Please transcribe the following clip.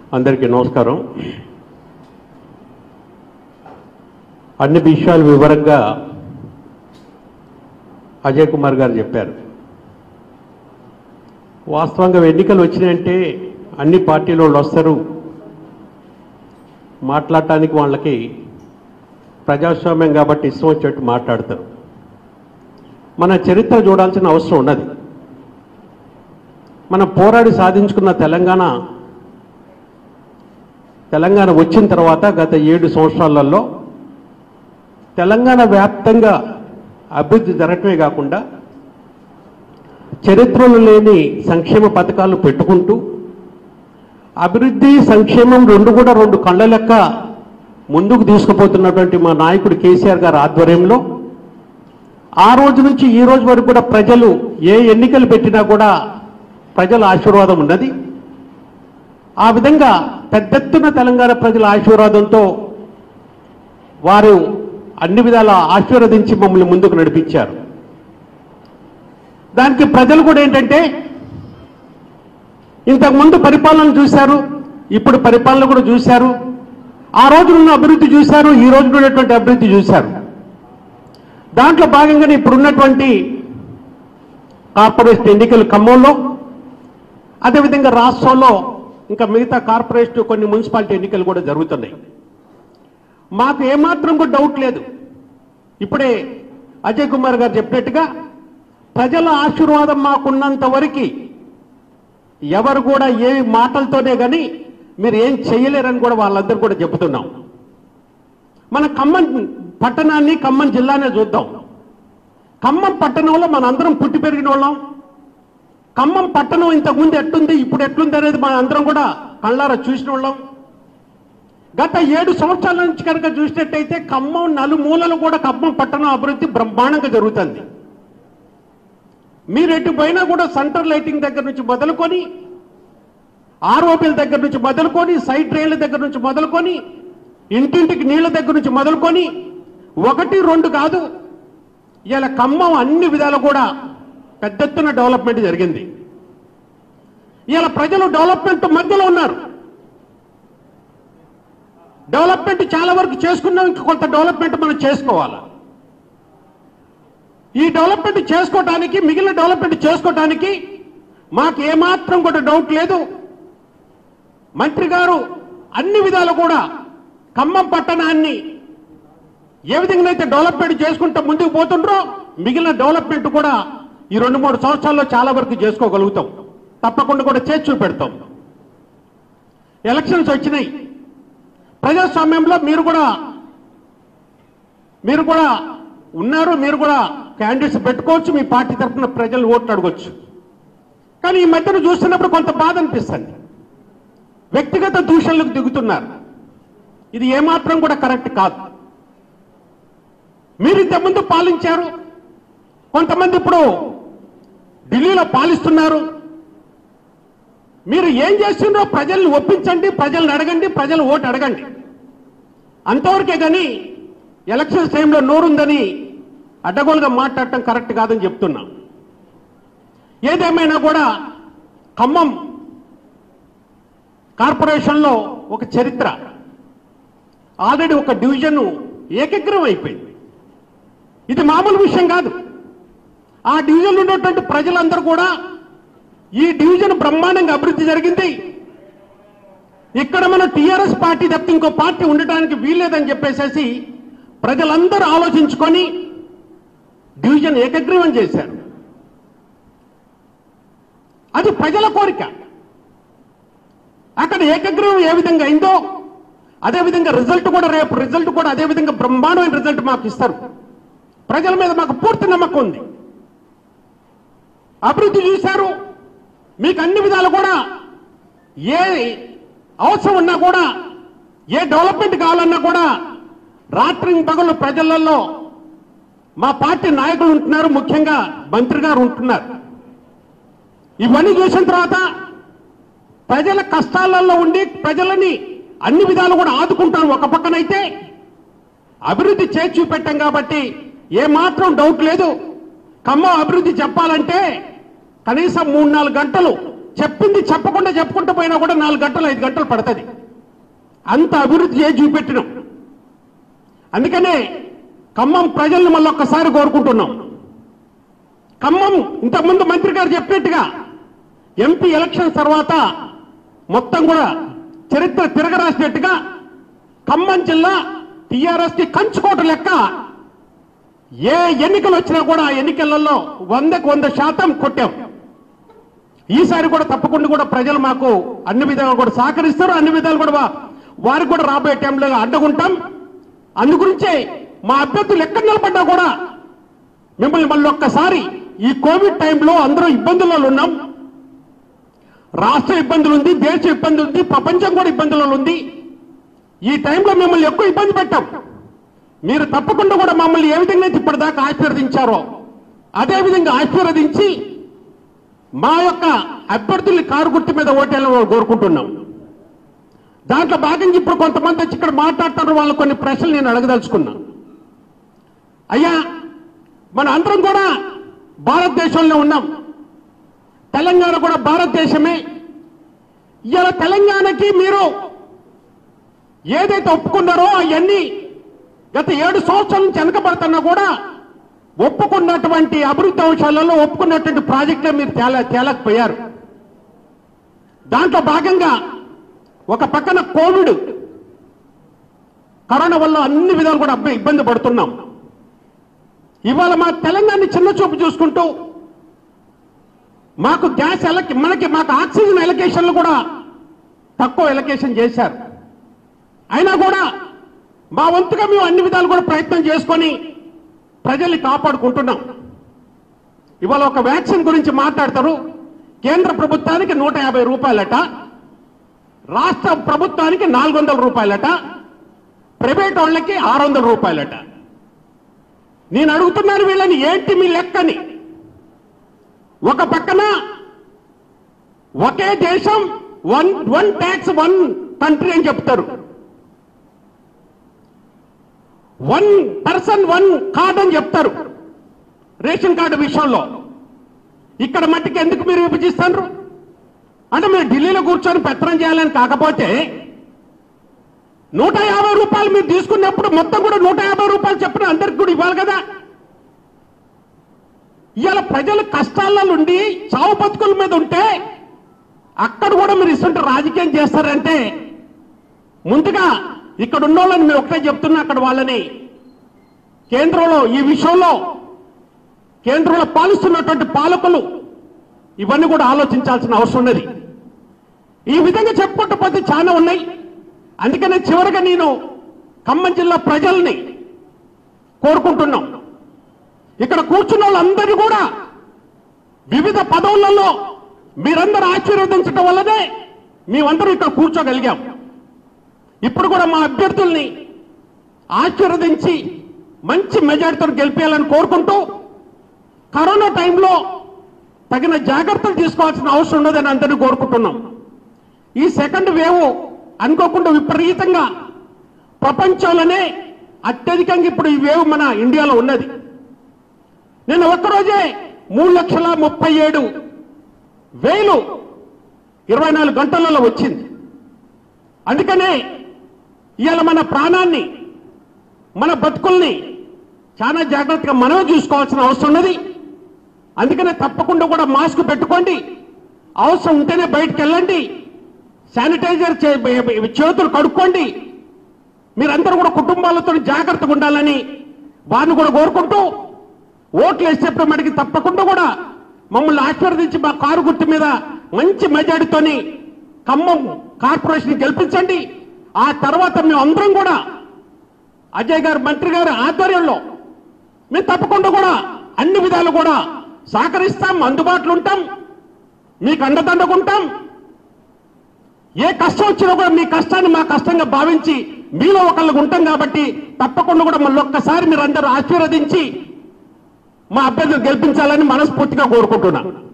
అందరికీ నమస్కారం అన్ని విషయాలు వివరంగా అజయ్ కుమార్ గారు చెప్పారు వాస్తవంగా ఎన్నికలు వచ్చినాయంటే అన్ని పార్టీల వాళ్ళు వస్తారు మాట్లాడటానికి వాళ్ళకి ప్రజాస్వామ్యం కాబట్టి ఇష్టం వచ్చేట్టు మాట్లాడతారు మన చరిత్ర చూడాల్సిన అవసరం ఉన్నది మనం పోరాడి సాధించుకున్న తెలంగాణ తెలంగాణ వచ్చిన తర్వాత గత ఏడు సంవత్సరాలలో తెలంగాణ వ్యాప్తంగా అభివృద్ధి జరగటమే కాకుండా చరిత్రలో లేని సంక్షేమ పథకాలు పెట్టుకుంటూ అభివృద్ధి సంక్షేమం రెండు కూడా రెండు కళ్ళ లెక్క ముందుకు తీసుకుపోతున్నటువంటి మా నాయకుడు కేసీఆర్ గారి ఆధ్వర్యంలో ఆ రోజు నుంచి ఈ రోజు వరకు కూడా ప్రజలు ఏ ఎన్నికలు పెట్టినా కూడా ప్రజల ఆశీర్వాదం ఉన్నది ఆ విధంగా పెద్ద ఎత్తున తెలంగాణ ప్రజల ఆశీర్వాదంతో వారు అన్ని విధాల ఆశీర్వదించి మమ్మల్ని ముందుకు నడిపించారు దానికి ప్రజలు కూడా ఏంటంటే ఇంతకుముందు పరిపాలన చూశారు ఇప్పుడు పరిపాలన కూడా చూశారు ఆ రోజు ఉన్న అభివృద్ధి చూశారు ఈ రోజు ఉన్నటువంటి అభివృద్ధి చూశారు దాంట్లో భాగంగానే ఇప్పుడున్నటువంటి కార్పొరేషన్ ఎన్నికలు ఖమ్మంలో అదేవిధంగా రాష్ట్రంలో ఇంకా మిగతా కార్పొరేషన్ కొన్ని మున్సిపాలిటీ ఎన్నికలు కూడా జరుగుతున్నాయి మాకు ఏమాత్రం కూడా డౌట్ లేదు ఇప్పుడే అజయ్ కుమార్ గారు చెప్పినట్టుగా ప్రజల ఆశీర్వాదం మాకున్నంత వరకు ఎవరు కూడా ఏ మాటలతోనే కానీ మీరు ఏం చేయలేరని కూడా వాళ్ళందరూ కూడా చెబుతున్నాం మన ఖమ్మం పట్టణాన్ని ఖమ్మం జిల్లానే చూద్దాం ఖమ్మం పట్టణంలో మనందరం పుట్టి పెరిగిన వాళ్ళం ఖమ్మం పట్టణం ఇంతకుముందు ఎట్లుంది ఇప్పుడు ఎట్లుంది అనేది మన అందరం కూడా కళ్ళారా చూసిన వాళ్ళం గత ఏడు సంవత్సరాల నుంచి కనుక చూసినట్టయితే ఖమ్మం నలుమూలలు కూడా ఖమ్మం పట్టణం అభివృద్ధి బ్రహ్మాండంగా జరుగుతుంది మీరు ఎటు పోయినా కూడా సెంటర్ లైటింగ్ దగ్గర నుంచి మొదలుకొని ఆర్ఓపీల దగ్గర నుంచి మొదలుకొని సైడ్ రైళ్ల దగ్గర నుంచి మొదలుకొని ఇంటింటికి నీళ్ల దగ్గర నుంచి మొదలుకొని ఒకటి రెండు కాదు ఇలా ఖమ్మం అన్ని విధాలు కూడా పెద్ద ఎత్తున డెవలప్మెంట్ జరిగింది ఇలా ప్రజలు డెవలప్మెంట్ మధ్యలో ఉన్నారు డెవలప్మెంట్ చాలా వరకు చేసుకున్నాం ఇంక కొంత డెవలప్మెంట్ మనం చేసుకోవాలి ఈ డెవలప్మెంట్ చేసుకోవడానికి మిగిలిన డెవలప్మెంట్ చేసుకోవడానికి మాకు ఏమాత్రం కూడా డౌట్ లేదు మంత్రి గారు అన్ని విధాలు కూడా ఖమ్మం పట్టణాన్ని ఏ విధంగా అయితే డెవలప్మెంట్ చేసుకుంటూ ముందుకు పోతుండ్రో మిగిలిన డెవలప్మెంట్ కూడా ఈ రెండు మూడు సంవత్సరాల్లో చాలా వరకు చేసుకోగలుగుతాం తప్పకుండా కూడా చేసి చూపెడతాం ఎలక్షన్స్ వచ్చినాయి ప్రజాస్వామ్యంలో మీరు కూడా మీరు కూడా ఉన్నారు మీరు కూడా క్యాండిడేట్స్ పెట్టుకోవచ్చు మీ పార్టీ తరఫున ప్రజలు ఓట్లు అడగొచ్చు కానీ ఈ మధ్యన చూస్తున్నప్పుడు కొంత బాధ అనిపిస్తుంది వ్యక్తిగత దూషణలకు దిగుతున్నారు ఇది ఏమాత్రం కూడా కరెక్ట్ కాదు మీరు ఇంతకుముందు పాలించారు కొంతమంది ఇప్పుడు ఢిల్లీలో పాలిస్తున్నారు మీరు ఏం చేస్తుండ్రో ప్రజల్ని ఒప్పించండి ప్రజల్ని అడగండి ప్రజలు ఓటు అడగండి అంతవరకే కానీ ఎలక్షన్స్ టైంలో నోరుందని అడ్డగోలుగా మాట్లాడటం కరెక్ట్ కాదని చెప్తున్నా ఏదేమైనా కూడా ఖమ్మం కార్పొరేషన్లో ఒక చరిత్ర ఆల్రెడీ ఒక డివిజన్ ఏకగ్రం అయిపోయింది ఇది మామూలు విషయం కాదు ఆ డివిజన్లో ఉన్నటువంటి ప్రజలందరూ కూడా ఈ డివిజన్ బ్రహ్మాండంగా అభివృద్ధి జరిగింది ఇక్కడ మన టీఆర్ఎస్ పార్టీ తప్ప ఇంకో పార్టీ ఉండటానికి వీల్లేదని చెప్పేసేసి ప్రజలందరూ ఆలోచించుకొని డివిజన్ ఏకగ్రీవం చేశారు అది ప్రజల కోరిక అక్కడ ఏకగ్రీవం ఏ విధంగా అయిందో అదే విధంగా రిజల్ట్ కూడా రేపు రిజల్ట్ కూడా అదే విధంగా బ్రహ్మాండమైన రిజల్ట్ మాకు ఇస్తారు ప్రజల మీద మాకు పూర్తి నమ్మకం ఉంది అభివృద్ధి చూశారు మీకు అన్ని విధాలు కూడా ఏ అవసరం ఉన్నా కూడా ఏ డెవలప్మెంట్ కావాలన్నా కూడా రాత్రి పగలు ప్రజలలో మా పార్టీ నాయకులు ఉంటున్నారు ముఖ్యంగా మంత్రి గారు ఉంటున్నారు ఇవన్నీ చూసిన తర్వాత ప్రజల కష్టాలలో ఉండి ప్రజలని అన్ని విధాలు కూడా ఆదుకుంటారు ఒక పక్కనైతే అభివృద్ధి చేసి చూపెట్టాం కాబట్టి ఏ మాత్రం డౌట్ లేదు ఖమ్మం అభివృద్ధి చెప్పాలంటే కనీసం మూడు నాలుగు గంటలు చెప్పింది చెప్పకుండా చెప్పుకుంటూ పోయినా కూడా నాలుగు గంటలు ఐదు గంటలు పడుతుంది అంత అభివృద్ధి చేసి చూపెట్టినాం అందుకనే ఖమ్మం ప్రజల్ని మళ్ళీ ఒక్కసారి కోరుకుంటున్నాం ఖమ్మం ఇంతకుముందు మంత్రి గారు చెప్పినట్టుగా ఎంపీ ఎలక్షన్ తర్వాత మొత్తం కూడా చరిత్ర తిరగరాసినట్టుగా ఖమ్మం జిల్లా టీఆర్ఎస్ కి కంచుకోట లెక్క ఏ ఎన్నికలు వచ్చినా కూడా ఆ ఎన్నికలలో వందకు వంద శాతం కొట్టాం ఈసారి కూడా తప్పకుండా కూడా ప్రజలు మాకు అన్ని విధాలుగా కూడా సహకరిస్తారు అన్ని విధాలు కూడా వా- వారికి కూడా రాబోయే టైంలో అండగుంటాం అందుగురించే మా అభ్యర్థులు ఎక్కడ నిలబడ్డా కూడా మిమ్మల్ని మళ్ళీ ఒక్కసారి ఈ కోవిడ్ టైంలో అందరూ ఇబ్బందులలో ఉన్నాం రాష్ట్ర ఇబ్బందులు ఉంది దేశ ఇబ్బంది ఉంది ప్రపంచం కూడా ఇబ్బందులలో ఉంది ఈ టైంలో మిమ్మల్ని ఎక్కువ ఇబ్బంది పెట్టాం మీరు తప్పకుండా కూడా మమ్మల్ని ఏ విధంగా అయితే ఇప్పటిదాకా ఆశీర్వదించారో అదే విధంగా ఆశీర్వదించి మా యొక్క అభ్యర్థుల్ని కారు గుర్తు మీద ఓటేయాలని కోరుకుంటున్నాం దాంట్లో భాగంగా ఇప్పుడు కొంతమంది వచ్చి ఇక్కడ మాట్లాడుతున్నారు వాళ్ళు కొన్ని ప్రశ్నలు నేను అడగదలుచుకున్నా అయ్యా మన అందరం కూడా భారతదేశంలో ఉన్నాం తెలంగాణ కూడా భారతదేశమే ఇవాళ తెలంగాణకి మీరు ఏదైతే ఒప్పుకున్నారో అవన్నీ గత ఏడు సంవత్సరాల నుంచి వెనకబడుతున్నా కూడా ఒప్పుకున్నటువంటి అభివృద్ధి అంశాలలో ఒప్పుకున్నటువంటి ప్రాజెక్టులు మీరు తేల తేలకపోయారు దాంట్లో భాగంగా ఒక పక్కన కోవిడ్ కరోనా వల్ల అన్ని విధాలు కూడా అబ్బాయి ఇబ్బంది పడుతున్నాం ఇవాళ మా తెలంగాణ చిన్న చూపు చూసుకుంటూ మాకు గ్యాస్ ఎలక్ మనకి మాకు ఆక్సిజన్ ఎలకేషన్లు కూడా తక్కువ ఎలకేషన్ చేశారు అయినా కూడా మా వంతుగా మేము అన్ని విధాలు కూడా ప్రయత్నం చేసుకొని ప్రజల్ని కాపాడుకుంటున్నాం ఇవాళ ఒక వ్యాక్సిన్ గురించి మాట్లాడతారు కేంద్ర ప్రభుత్వానికి నూట యాభై రూపాయలట రాష్ట్ర ప్రభుత్వానికి నాలుగు వందల రూపాయలట ప్రైవేట్ వాళ్ళకి ఆరు వందల రూపాయలట నేను అడుగుతున్నాను వీళ్ళని ఏంటి మీ లెక్కని ఒక పక్కన ఒకే దేశం one one tax one country అని చెప్తారు వన్ పర్సన్ వన్ కార్డ్ అని చెప్తారు రేషన్ కార్డు విషయంలో ఇక్కడ మట్టికి ఎందుకు మీరు విభజిస్తారు అంటే మీరు ఢిల్లీలో కూర్చొని పెత్తనం చేయాలని కాకపోతే నూట యాభై రూపాయలు మీరు తీసుకున్నప్పుడు మొత్తం కూడా నూట యాభై రూపాయలు చెప్పిన అందరికి కూడా ఇవ్వాలి కదా ఇవాళ ప్రజలు కష్టాల నుండి చావు బతుకుల మీద ఉంటే అక్కడ కూడా మీరు ఇస్తుంటే రాజకీయం చేస్తారంటే ముందుగా ఇక్కడ ఉన్న వాళ్ళని మేము ఒకటే చెప్తున్నా అక్కడ వాళ్ళని కేంద్రంలో ఈ విషయంలో కేంద్రంలో పాలిస్తున్నటువంటి పాలకులు ఇవన్నీ కూడా ఆలోచించాల్సిన అవసరం ఉన్నది ఈ విధంగా చెప్పుకుంటూ పోతే చాలా ఉన్నాయి అందుకనే చివరిగా నేను ఖమ్మం జిల్లా ప్రజల్ని కోరుకుంటున్నాం ఇక్కడ కూర్చున్న వాళ్ళందరూ కూడా వివిధ పదవులలో మీరందరూ ఆశీర్వదించడం వల్లనే మేమందరూ ఇక్కడ కూర్చోగలిగాం ఇప్పుడు కూడా మా అభ్యర్థుల్ని ఆశీర్వదించి మంచి మెజార్టీతో గెలిపేయాలని కోరుకుంటూ కరోనా టైంలో తగిన జాగ్రత్తలు తీసుకోవాల్సిన అవసరం ఉన్నదని అందరినీ కోరుకుంటున్నాం ఈ సెకండ్ వేవ్ అనుకోకుండా విపరీతంగా ప్రపంచంలోనే అత్యధికంగా ఇప్పుడు ఈ వేవ్ మన ఇండియాలో ఉన్నది నేను ఒక్కరోజే మూడు లక్షల ముప్పై ఏడు వేలు ఇరవై నాలుగు గంటలలో వచ్చింది అందుకనే ఇవాళ మన ప్రాణాన్ని మన బతుకుల్ని చాలా జాగ్రత్తగా మనమే చూసుకోవాల్సిన అవసరం ఉన్నది అందుకనే తప్పకుండా కూడా మాస్క్ పెట్టుకోండి అవసరం ఉంటేనే బయటకు వెళ్ళండి శానిటైజర్ చే- చేతులు కడుక్కోండి మీరందరూ కూడా కుటుంబాలతో జాగ్రత్తగా ఉండాలని వారిని కూడా కోరుకుంటూ ఓట్లు వేసేప్పుడు మనకి తప్పకుండా కూడా మమ్మల్ని ఆశీర్వదించి మా కారు గుర్తు మీద మంచి మెజారిటీతోని ఖమ్మం కార్పొరేషన్ గెలిపించండి ఆ తర్వాత మేము అందరం కూడా అజయ్ గారు మంత్రి గారి ఆధ్వర్యంలో మేము తప్పకుండా కూడా అన్ని విధాలు కూడా సహకరిస్తాం అందుబాటులో ఉంటాం మీకు అండదండగా ఉంటాం ఏ కష్టం వచ్చినా కూడా మీ కష్టాన్ని మా కష్టంగా భావించి మీలో ఒకళ్ళకు ఉంటాం కాబట్టి తప్పకుండా కూడా మళ్ళీ ఒక్కసారి మీరు అందరూ ఆశీర్వదించి మా అభ్యర్థులు గెలిపించాలని మనస్ఫూర్తిగా కోరుకుంటున్నాను